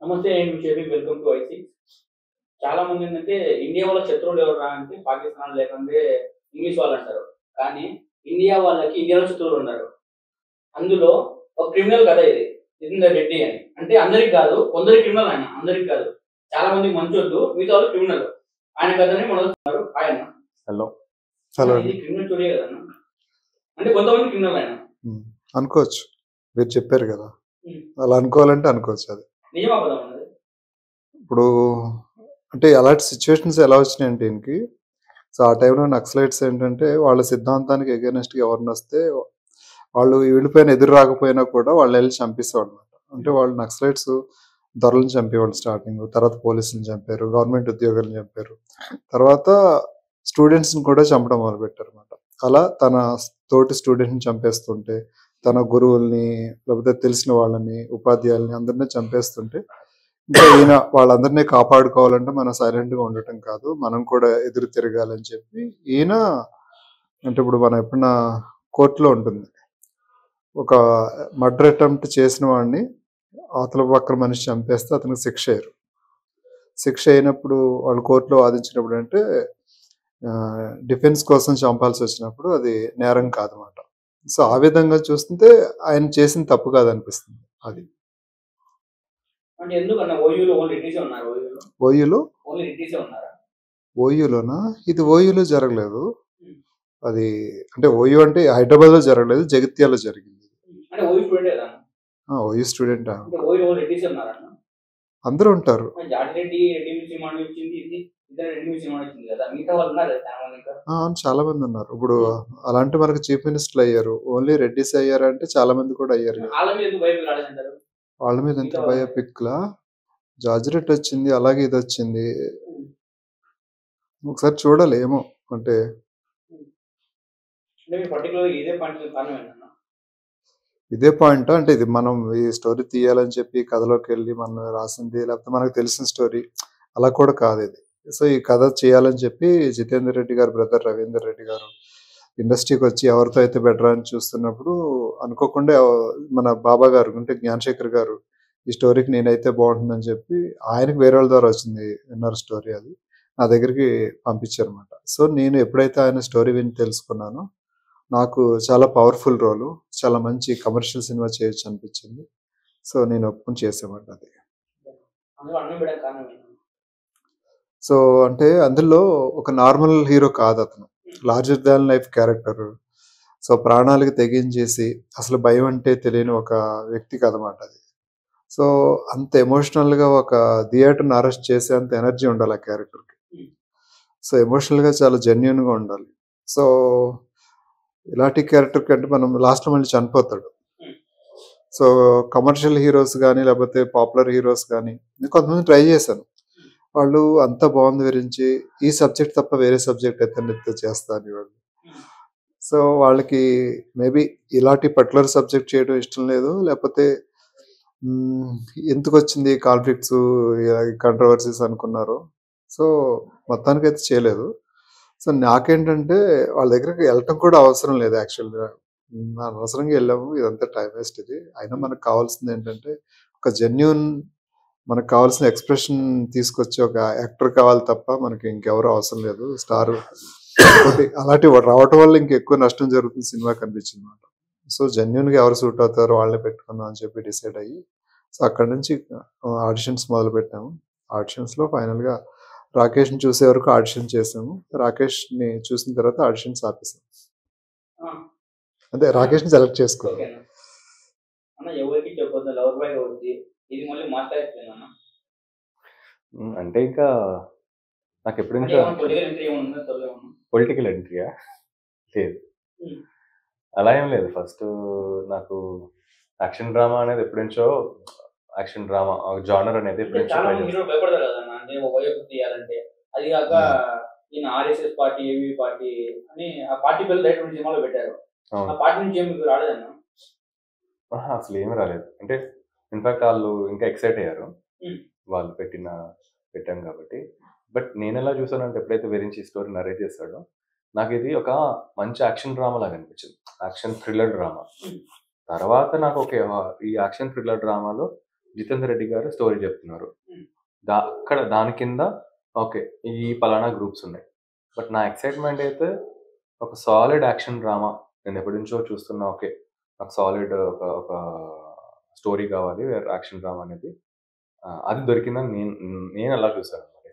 నమస్తే నేను మీ షఫీక్ వెల్కమ్ టు ఐసీ చాలా మంది ఏంటంటే ఇండియా వాళ్ళ శత్రువులు ఎవరు అంటే పాకిస్తాన్ లేకుంటే ఇంగ్లీష్ వాళ్ళు అంటారు కానీ ఇండియా వాళ్ళకి ఇండియాలో శత్రువులు ఉన్నారు అందులో ఒక క్రిమినల్ కథ ఇది జితేందర్ రెడ్డి అని అంటే అందరికి కాదు కొందరికి క్రిమినల్ ఆయన అందరికి కాదు చాలా మంది మంచోళ్ళు మిగతా వాళ్ళు క్రిమినల్ ఆయన కథని మొదలుతున్నారు ఆయన హలో హలో ఇది క్రిమినల్ స్టోరీ కదా అంటే కొంతమంది క్రిమినల్ ఆయన ఉమ్, అనుకోవచ్చు మీరు చెప్పారు కదా ఉమ్. అలా అనుకోవాలంటే అనుకోవచ్చు అది నిజమా పదం ఉన్నది ఇప్పుడు అంటే అలాంటి సిచ్యువేషన్స్ ఎలా వచ్చినాయి అంటే ఈయనకి సో ఆ టైంలో నక్సలైట్స్ ఏంటంటే వాళ్ళ సిద్ధాంతానికి ఎగెనెస్ట్గా ఎవరిని వస్తే వాళ్ళు వీళ్ళపైన ఎదురు రాకపోయినా కూడా వాళ్ళు వెళ్ళి చంపిస్తారు అనమాట అంటే వాళ్ళు నక్సలైట్స్ దొరలను చంపేవాళ్ళు స్టార్టింగ్ తర్వాత పోలీసులను చంపారు గవర్నమెంట్ ఉద్యోగులను చంపారు తర్వాత స్టూడెంట్స్ని కూడా చంపడం మొదలుపెట్టారు అనమాట అలా తన తోటి స్టూడెంట్ని చంపేస్తుంటే తన గురువుల్ని లేకపోతే తెలిసిన వాళ్ళని ఉపాధ్యాయుల్ని అందరినీ చంపేస్తుంటే ఇంకా ఈయన వాళ్ళందరినీ కాపాడుకోవాలంటే మనం సైలెంట్ గా ఉండటం కాదు మనం కూడా ఎదురు తిరగాలని చెప్పి ఈయన అంటే ఇప్పుడు మనం ఎప్పుడన్నా కోర్టులో ఉంటుంది ఒక మర్డర్ అటెంప్ట్ చేసిన వాడిని అవతల పక్కన మనిషి చంపేస్తే అతనికి శిక్ష అయ్యారు శిక్ష అయినప్పుడు వాళ్ళు కోర్టులో వాదించినప్పుడు అంటే డిఫెన్స్ కోసం చంపాల్సి వచ్చినప్పుడు అది నేరం కాదన్నమాట సో ఆ విధంగా చూస్తుంటే ఆయన చేసిన తప్పు కాదనిపిస్తుంది అది అంటే ఎందుకన్నా ఓయూలో ఓన్లీ రెడ్డిసే ఉన్నారు ఓయూలో ఓయూలో ఓన్లీ రెడ్డిసే ఉన్నారా ఓయూలోనా ఇది ఓయూలో జరగలేదు అది అంటే ఓయూ అంటే హైదరాబాద్ లో జరగలేదు జగిత్యాలో జరిగింది అంటే ఓయూ స్టూడెంట్ కదా ఆ, ఓయూ స్టూడెంట్ అంటే ఓయూలో ఓన్లీ రెడ్డిసే ఉన్నారన్న అందరూ ఉంటారు జాటి రెడ్డి రెడ్డి మీ సినిమా వచ్చింది ఇది ఇద్దరు రెడ్డి మీ సినిమా వచ్చింది కదా మిగతా వాళ్ళు ఉన్నారు కదా చాలా మంది ఇంకా ఆ, అవును, చాలా మంది ఉన్నారు ఇప్పుడు అలాంటి మనకు చీఫ్ మినిస్టర్లు అయ్యారు ఓన్లీ రెడ్డిస్ అయ్యారు అంటే చాలా మంది కూడా అయ్యారు కదా. వాళ్ళ మీద ఎందుకు భయం రాలేదంటారు వాళ్ళ మీద ఎంత బయోపిక్ లా జార్జ్ రెడ్ వచ్చింది అలాగే ఇది వచ్చింది ఒకసారి చూడాలి ఏమో అంటే అంటే మీరు పర్టికులర్ ఇదే పాయింట్ కారణం ఏంటన్నా ఇదే పాయింట్ అంటే ఇది మనం ఈ స్టోరీ తీయాలని చెప్పి కథలోకి వెళ్ళి మనం రాసింది లేకపోతే మనకు తెలిసిన స్టోరీ అలా కూడా కాదు ఇది సో ఈ కథ చేయాలని చెప్పి జితేందర్ రెడ్డి గారు బ్రదర్ రవీందర్ రెడ్డి గారు ఇండస్ట్రీకి వచ్చి ఎవరితో అయితే బెటర్ అని చూస్తున్నప్పుడు అనుకోకుండా మన బాబా గారు అంటే జ్ఞానశేఖర్ గారు ఈ స్టోరీకి నేనైతే బాగుంటుందని చెప్పి ఆయనకి వేరే వాళ్ళ ద్వారా వచ్చింది విన్నర్ స్టోరీ అది నా దగ్గరికి పంపించారనమాట సో నేను ఎప్పుడైతే ఆయన స్టోరీ విని తెలుసుకున్నానో నాకు చాలా పవర్ఫుల్ రోలు చాలా మంచి కమర్షియల్ సినిమా చేయొచ్చు అనిపించింది సో నేను ఒప్పుకొని చేసామాట అది అందులో అన్నం పెట్టడానికి కారణం ఏంటన్నా సో అంటే అందులో ఒక నార్మల్ హీరో కాదు అతను larger than life character so ప్రాణాలకి తెగించేసి అసలు భయం అంటే తెలియని ఒక వ్యక్తి కదమాట అది సో అంత ఎమోషనల్ గా ఒక థియేటర్ని అరెస్ట్ చేసే అంత ఎనర్జీ ఉండాలి ఆ క్యారెక్టర్కి సో ఎమోషనల్ గా చాలా జెన్యున్ గా ఉండాలి సో ఇలాంటి క్యారెక్టర్ కంటే మనం లాస్ట్ లో మళ్ళీ చనిపోతాడు సో కమర్షియల్ హీరోస్ కానీ లేకపోతే పాపులర్ హీరోస్ కానీ నేను కొంతమంది ట్రై చేశాను వాళ్ళు అంత బాగుంది గురించి ఈ సబ్జెక్ట్ తప్ప వేరే సబ్జెక్ట్ అయితే ఎత్తే చేస్తాను వాళ్ళు సో వాళ్ళకి మేబీ ఇలాంటి పర్టికులర్ సబ్జెక్ట్ చేయడం ఇష్టం లేదు లేకపోతే మ్మ్, ఎందుకు వచ్చింది కాన్ఫ్లిక్ట్స్ కంట్రవర్సీస్ అనుకున్నారు సో మొత్తానికైతే చేయలేదు సో నాకేంటంటే వాళ్ళ దగ్గరికి వెళ్ళటం కూడా అవసరం లేదు యాక్చువల్గా మ్మ్, అనవసరంగా వెళ్ళాము ఇదంతా టైం వేస్ట్ ఇది అయినా మనకు కావాల్సింది ఏంటంటే ఒక జెన్యున్ మనకు కావాల్సిన ఎక్స్ప్రెషన్ తీసుకొచ్చి ఒక యాక్టర్ కావాలి తప్ప మనకి ఇంకెవరు అవసరం లేదు స్టార్ అలాంటివి రావటం వల్ల ఇంకెక్కువ నష్టం జరుగుతుంది సినిమా కనిపించింది అనమాట సో జెన్యున్ గా ఎవరు సూట్ అవుతారో వాళ్ళని పెట్టుకుందాం అని చెప్పి డిసైడ్ అయ్యి సో అక్కడ నుంచి ఆడిషన్స్ మొదలు పెట్టాము ఆడిషన్స్ లో ఫైనల్ గా రాకేష్ ని చూసే వరకు ఆడిషన్ చేసాము రాకేష్ ని చూసిన తర్వాత ఆడిషన్స్ ఆపేసాం ఆ, అంటే రాకేష్ ని సెలెక్ట్ చేసుకోవాలి ఓకేనా అన్న ఎవరికి చెప్పొద్దు లవర్ బాయ్ వచ్చి ఇది మళ్ళీ మాట్లాడుతుంది అన్న ఉమ్, అంటే ఇంకా నాకు ఎప్పుడు అంటే ఇంకా ఏమన్నా పొలిటికల్ ఎంట్రీ ఏమన్నా ఉందా త్వరలో ఏమన్నా పొలిటికల్ ఎంట్రీయా లేదు ఉమ్. అలా ఏం లేదు ఫస్ట్ నాకు యాక్షన్ డ్రామా అనేది ఎప్పుడుంచో యాక్షన్ డ్రామా జానర్ అనేది అంటే ఎప్పుడుంచో చాలా try మంది చేస్తున్నా. హీరో భయపడతారు కదన్న అంటే ఒక వైపు తీయాలంటే అది కాక ఈయన ఆర్ఎస్ఎస్ పార్టీ ఏవి పార్టీ అని ఆ పార్టీ పేరు డైరెక్ట్ నుంచి సినిమాలో పెట్టారు ఆ అవును పార్టీ నుంచి ఏమి మీకు రాలేదన్న ఆహా, అసలు ఏమీ రాలేదు అంటే ఇన్ఫాక్ట్ వాళ్ళు ఇంకా ఎక్సైట్ అయ్యారు ఉమ్. వాళ్ళు పెట్టిన పెట్టాం కాబట్టి బట్ నేను ఎలా చూసానంటే ఎప్పుడైతే వెరించి స్టోరీ నరేట్ చేశాడో నాకు ఇది ఒక మంచి యాక్షన్ డ్రామా లాగా అనిపించింది యాక్షన్ థ్రిల్లర్ డ్రామా ఉమ్. తర్వాత నాకు ఓకే ఈ యాక్షన్ థ్రిల్లర్ డ్రామాలో జితేందర్ రెడ్డి గారు స్టోరీ చెప్తున్నారు Hmm. దా అక్కడ దాని కింద ఓకే ఈ పలానా గ్రూప్స్ ఉన్నాయి బట్ నా ఎక్సైట్మెంట్ అయితే ఒక సాలిడ్ యాక్షన్ డ్రామా నేను ఎప్పటి నుంచో చూస్తున్నా ఓకే నాకు సాలిడ్ ఒక ఒక స్టోరీ కావాలి యాక్షన్ డ్రామా అనేది ఆ, అది దొరికిందని నేను నేను అలా చూసాను